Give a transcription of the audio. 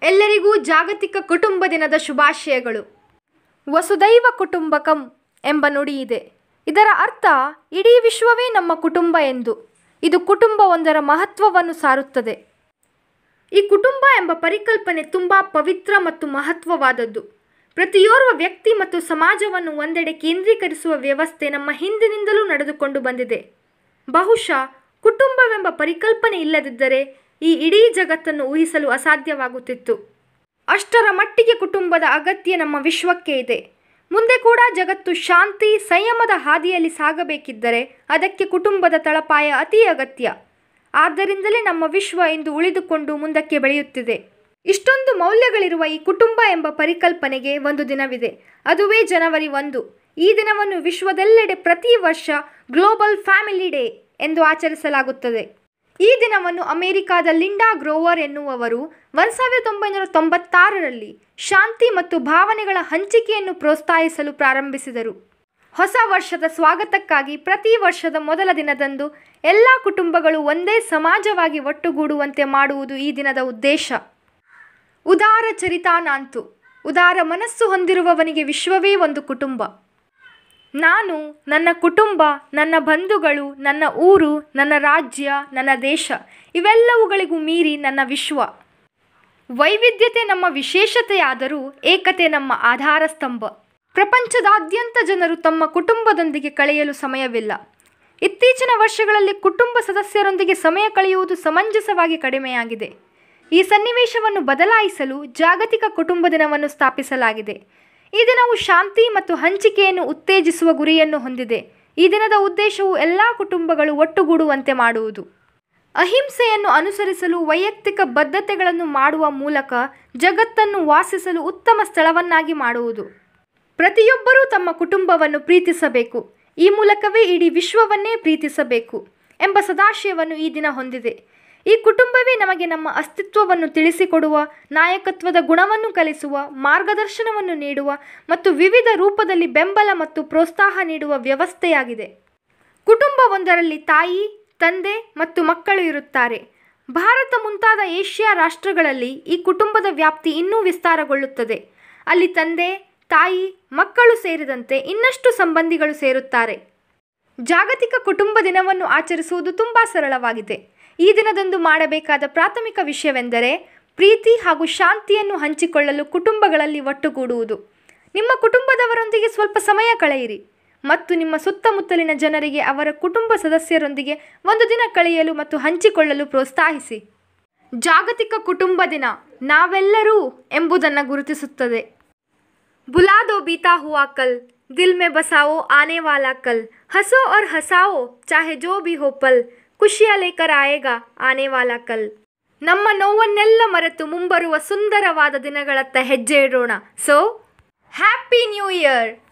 ಎಲ್ಲರಿಗೂ ಜಾಗತಿಕ ಕುಟುಂಬ ದಿನದ ಶುಭಾಶಯಗಳು ವಸುದೈವ ಕುಟುಂಬಕಂ ಎಂಬ ನುಡಿ ಇದೆ ಇದರ ಅರ್ಥ ಇಡೀ ವಿಶ್ವವೇ ನಮ್ಮ ಕುಟುಂಬ ಎಂದು ಇದು ಕುಟುಂಬವೊಂದರ ಮಹತ್ವವನ್ನು ಸಾರುತ್ತದೆ ಈ ಕುಟುಂಬ ಎಂಬ ಪರಿಕಲ್ಪನೆ ತುಂಬ ಪವಿತ್ರ ಮತ್ತು ಮಹತ್ವವಾದದ್ದು ಪ್ರತಿಯೋರ್ವ ವ್ಯಕ್ತಿ ಮತ್ತು ಸಮಾಜವನ್ನು ಒಂದೆಡೆ ಕೇಂದ್ರೀಕರಿಸುವ ವ್ಯವಸ್ಥೆ ನಮ್ಮ ಹಿಂದಿನಿಂದಲೂ ನಡೆದುಕೊಂಡು ಬಂದಿದೆ ಬಹುಶಃ ಕುಟುಂಬವೆಂಬ ಪರಿಕಲ್ಪನೆ ಇಲ್ಲದಿದ್ದರೆ ಈ ಇಡೀ ಜಗತ್ತನ್ನು ಊಹಿಸಲು ಅಸಾಧ್ಯವಾಗುತ್ತಿತ್ತು ಅಷ್ಟರ ಮಟ್ಟಿಗೆ ಕುಟುಂಬದ ಅಗತ್ಯ ನಮ್ಮ ವಿಶ್ವಕ್ಕೆ ಇದೆ ಮುಂದೆ ಕೂಡ ಜಗತ್ತು ಶಾಂತಿ ಸಂಯಮದ ಹಾದಿಯಲ್ಲಿ ಸಾಗಬೇಕಿದ್ದರೆ ಅದಕ್ಕೆ ಕುಟುಂಬದ ತಳಪಾಯ ಅತಿ ಅಗತ್ಯ ಆದ್ದರಿಂದಲೇ ನಮ್ಮ ವಿಶ್ವ ಇಂದು ಉಳಿದುಕೊಂಡು ಮುಂದಕ್ಕೆ ಬೆಳೆಯುತ್ತಿದೆ ಇಷ್ಟೊಂದು ಮೌಲ್ಯಗಳಿರುವ ಈ ಕುಟುಂಬ ಎಂಬ ಪರಿಕಲ್ಪನೆಗೆ ಒಂದು ದಿನವಿದೆ ಅದುವೇ ಜನವರಿ ಒಂದು ಈ ದಿನವನ್ನು ವಿಶ್ವದೆಲ್ಲೆಡೆ ಪ್ರತಿ ವರ್ಷ ಗ್ಲೋಬಲ್ ಫ್ಯಾಮಿಲಿ ಡೇ ಎಂದು ಆಚರಿಸಲಾಗುತ್ತದೆ ಈ ದಿನವನ್ನು ಅಮೆರಿಕಾದ ಲಿಂಡಾ ಗ್ರೋವರ್ ಎನ್ನುವವರು ಒಂದು ಸಾವಿರದ ಒಂಬೈನೂರ ತೊಂಬತ್ತಾರರಲ್ಲಿ ಶಾಂತಿ ಮತ್ತು ಭಾವನೆಗಳ ಹಂಚಿಕೆಯನ್ನು ಪ್ರೋತ್ಸಾಹಿಸಲು ಪ್ರಾರಂಭಿಸಿದರು ಹೊಸ ವರ್ಷದ ಸ್ವಾಗತಕ್ಕಾಗಿ ಪ್ರತಿ ವರ್ಷದ ಮೊದಲ ದಿನದಂದು ಎಲ್ಲ ಕುಟುಂಬಗಳು ಒಂದೇ ಸಮಾಜವಾಗಿ ಒಟ್ಟುಗೂಡುವಂತೆ ಮಾಡುವುದು ಈ ದಿನದ ಉದ್ದೇಶ ಉದಾರ ಚರಿತಾನಾಂತು ಉದಾರ ಮನಸ್ಸು ಹೊಂದಿರುವವನಿಗೆ ವಿಶ್ವವೇ ಒಂದು ಕುಟುಂಬ ನಾನು ನನ್ನ ಕುಟುಂಬ ನನ್ನ ಬಂಧುಗಳು ನನ್ನ ಊರು ನನ್ನ ರಾಜ್ಯ ನನ್ನ ದೇಶ ಇವೆಲ್ಲವುಗಳಿಗೂ ಮೀರಿ ನನ್ನ ವಿಶ್ವ ವೈವಿಧ್ಯತೆ ನಮ್ಮ ವಿಶೇಷತೆಯಾದರೂ ಏಕತೆ ನಮ್ಮ ಆಧಾರ ಸ್ತಂಭ ಪ್ರಪಂಚದಾದ್ಯಂತ ಜನರು ತಮ್ಮ ಕುಟುಂಬದೊಂದಿಗೆ ಕಳೆಯಲು ಸಮಯವಿಲ್ಲ ಇತ್ತೀಚಿನ ವರ್ಷಗಳಲ್ಲಿ ಕುಟುಂಬ ಸದಸ್ಯರೊಂದಿಗೆ ಸಮಯ ಕಳೆಯುವುದು ಸಮಂಜಸವಾಗಿ ಕಡಿಮೆಯಾಗಿದೆ ಈ ಸನ್ನಿವೇಶವನ್ನು ಬದಲಾಯಿಸಲು ಜಾಗತಿಕ ಕುಟುಂಬ ದಿನವನ್ನು ಸ್ಥಾಪಿಸಲಾಗಿದೆ ಈ ದಿನವು ಶಾಂತಿ ಮತ್ತು ಹಂಚಿಕೆಯನ್ನು ಉತ್ತೇಜಿಸುವ ಗುರಿಯನ್ನು ಹೊಂದಿದೆ ಈ ದಿನದ ಉದ್ದೇಶವು ಎಲ್ಲ ಕುಟುಂಬಗಳು ಒಟ್ಟುಗೂಡುವಂತೆ ಮಾಡುವುದು ಅಹಿಂಸೆಯನ್ನು ಅನುಸರಿಸಲು ವೈಯಕ್ತಿಕ ಬದ್ಧತೆಗಳನ್ನು ಮಾಡುವ ಮೂಲಕ ಜಗತ್ತನ್ನು ವಾಸಿಸಲು ಉತ್ತಮ ಸ್ಥಳವನ್ನಾಗಿ ಮಾಡುವುದು ಪ್ರತಿಯೊಬ್ಬರೂ ತಮ್ಮ ಕುಟುಂಬವನ್ನು ಪ್ರೀತಿಸಬೇಕು ಈ ಮೂಲಕವೇ ಇಡೀ ವಿಶ್ವವನ್ನೇ ಪ್ರೀತಿಸಬೇಕು ಎಂಬ ಸದಾಶಯವನ್ನು ಈ ದಿನ ಹೊಂದಿದೆ ಈ ಕುಟುಂಬವೇ ನಮಗೆ ನಮ್ಮ ಅಸ್ತಿತ್ವವನ್ನು ತಿಳಿಸಿಕೊಡುವ ನಾಯಕತ್ವದ ಗುಣವನ್ನು ಕಲಿಸುವ ಮಾರ್ಗದರ್ಶನವನ್ನು ನೀಡುವ ಮತ್ತು ವಿವಿಧ ರೂಪದಲ್ಲಿ ಬೆಂಬಲ ಮತ್ತು ಪ್ರೋತ್ಸಾಹ ನೀಡುವ ವ್ಯವಸ್ಥೆಯಾಗಿದೆ ಕುಟುಂಬವೊಂದರಲ್ಲಿ ತಾಯಿ ತಂದೆ ಮತ್ತು ಮಕ್ಕಳು ಇರುತ್ತಾರೆ ಭಾರತ ಮುಂತಾದ ಏಷ್ಯಾ ರಾಷ್ಟ್ರಗಳಲ್ಲಿ ಈ ಕುಟುಂಬದ ವ್ಯಾಪ್ತಿ ಇನ್ನೂ ವಿಸ್ತಾರಗೊಳ್ಳುತ್ತದೆ ಅಲ್ಲಿ ತಂದೆ ತಾಯಿ ಮಕ್ಕಳು ಸೇರಿದಂತೆ ಇನ್ನಷ್ಟು ಸಂಬಂಧಿಗಳು ಸೇರುತ್ತಾರೆ ಜಾಗತಿಕ ಕುಟುಂಬ ದಿನವನ್ನು ಆಚರಿಸುವುದು ತುಂಬ ಸರಳವಾಗಿದೆ ಈ ದಿನದಂದು ಮಾಡಬೇಕಾದ ಪ್ರಾಥಮಿಕ ವಿಷಯವೆಂದರೆ ಪ್ರೀತಿ ಹಾಗೂ ಶಾಂತಿಯನ್ನು ಹಂಚಿಕೊಳ್ಳಲು ಕುಟುಂಬಗಳಲ್ಲಿ ಒಟ್ಟುಗೂಡುವುದು ನಿಮ್ಮ ಕುಟುಂಬದವರೊಂದಿಗೆ ಸ್ವಲ್ಪ ಸಮಯ ಕಳೆಯಿರಿ ಮತ್ತು ನಿಮ್ಮ ಸುತ್ತಮುತ್ತಲಿನ ಜನರಿಗೆ ಅವರ ಕುಟುಂಬ ಸದಸ್ಯರೊಂದಿಗೆ ಒಂದು ದಿನ ಕಳೆಯಲು ಮತ್ತು ಹಂಚಿಕೊಳ್ಳಲು ಪ್ರೋತ್ಸಾಹಿಸಿ ಜಾಗತಿಕ ಕುಟುಂಬ ದಿನ ನಾವೆಲ್ಲರೂ ಎಂಬುದನ್ನು ಗುರುತಿಸುತ್ತದೆ बुला दो बीता हुआ कल दिल में बसाओ आने वाला कल हंसो और हंसाओ चाहे जो भी हो पल ಖುಷಿಯ ಲೇಕರ್ ಆಯೇಗ ಆನೆ ವಾಲಾ ಕಲ್ ನಮ್ಮ ನೋವನ್ನೆಲ್ಲ ಮರೆತು ಮುಂಬರುವ ಸುಂದರವಾದ ದಿನಗಳತ್ತ ಹೆಜ್ಜೆ ಇಡೋಣ ಸೊ ಹ್ಯಾಪಿ ನ್ಯೂ ಇಯರ್